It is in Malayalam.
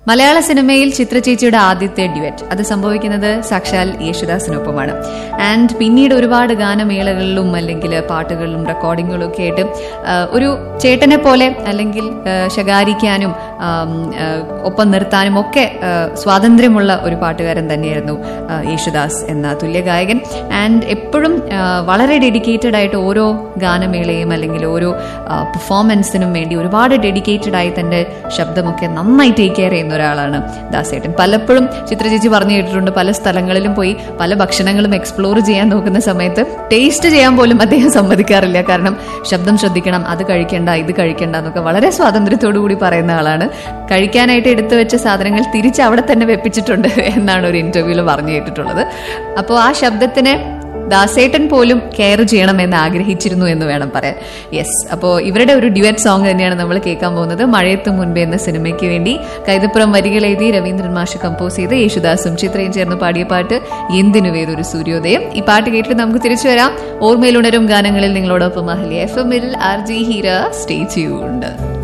മലയാള സിനിമയിൽ ചിത്രചേച്ചിയുടെ ആദ്യത്തെ ഡ്യുവറ്റ് അത് സംഭവിക്കുന്നത് സാക്ഷാൽ യേശുദാസിനൊപ്പമാണ് ആൻഡ് പിന്നീട് ഒരുപാട് ഗാനമേളകളിലും അല്ലെങ്കിൽ പാട്ടുകളിലും റെക്കോർഡിങ്ങുകളും ഒക്കെ ആയിട്ട് ആ, ഒരു ചേട്ടനെ പോലെ അല്ലെങ്കിൽ ആ, ശകാരിക്കാനും ആം, ആ, ഒപ്പം നിർത്താനും ഒക്കെ ആ, സ്വാതന്ത്ര്യമുള്ള ഒരു പാട്ടുകാരൻ തന്നെയായിരുന്നു ആ, യേശുദാസ് എന്ന തുല്യ ഗായകൻ ആൻഡ് എപ്പോഴും ആ, വളരെ ഡെഡിക്കേറ്റഡ് ആയിട്ട് ഓരോ ഗാനമേളയും അല്ലെങ്കിൽ ഓരോ പെർഫോമൻസിനും വേണ്ടി ഒരുപാട് ഡെഡിക്കേറ്റഡ് ആയി തന്റെ ശബ്ദമൊക്കെ നന്നായി ടേക്ക് കെയർ ചെയ്യുന്ന ഒരാളാണ് ദാസേട്ടൻ പലപ്പോഴും ചിത്രചേച്ചി പറഞ്ഞു കേട്ടിട്ടുണ്ട് പല സ്ഥലങ്ങളിലും പോയി പല ഭക്ഷണങ്ങളും എക്സ്പ്ലോർ ചെയ്യാൻ നോക്കുന്ന സമയത്ത് ടേസ്റ്റ് ചെയ്യാൻ പോലും അദ്ദേഹം സമ്മതിക്കാറില്ല കാരണം ശബ്ദം ശ്രദ്ധിക്കണം അത് കഴിക്കേണ്ട ഇത് കഴിക്കേണ്ട എന്നൊക്കെ വളരെ സ്വാതന്ത്ര്യത്തോടു കൂടി പറയുന്ന ആളാണ് കഴിക്കാനായിട്ട് എടുത്തു വെച്ച സാധനങ്ങൾ തിരിച്ച് അവിടെ തന്നെ വെപ്പിച്ചിട്ടുണ്ട് എന്നാണ് ഒരു ഇന്റർവ്യൂവിൽ പറഞ്ഞു കേട്ടിട്ടുള്ളത് അപ്പോൾ ആ ശബ്ദത്തിനെ ദാസേട്ടൻ പോലും കെയർ ചെയ്യണമെന്ന് ആഗ്രഹിച്ചിരുന്നു എന്ന് വേണം പറയാൻ യെസ് അപ്പോൾ ഇവരുടെ ഒരു ഡ്യുവറ്റ് സോങ് തന്നെയാണ് നമ്മൾ കേൾക്കാൻ പോകുന്നത് മഴയത്ത് മുൻപേ എന്ന സിനിമയ്ക്ക് വേണ്ടി കൈതപ്പുറം വരികൾ എഴുതി രവീന്ദ്രൻ മാഷ് കമ്പോസ് ചെയ്ത് യേശുദാസും ചിത്രയും ചേർന്ന് പാടിയ പാട്ട് എന്തിനു വേറൊരു സൂര്യോദയം ഈ പാട്ട് കേട്ടിട്ട് നമുക്ക് തിരിച്ചു വരാം ഓർമ്മയിലുണരും ഗാനങ്ങളിൽ നിങ്ങളോടൊപ്പം അഹല്യ എഫ് എമ്മിൽ ആർ ജി ഹീര സ്റ്റേ ചെയ്യുന്നുണ്ട്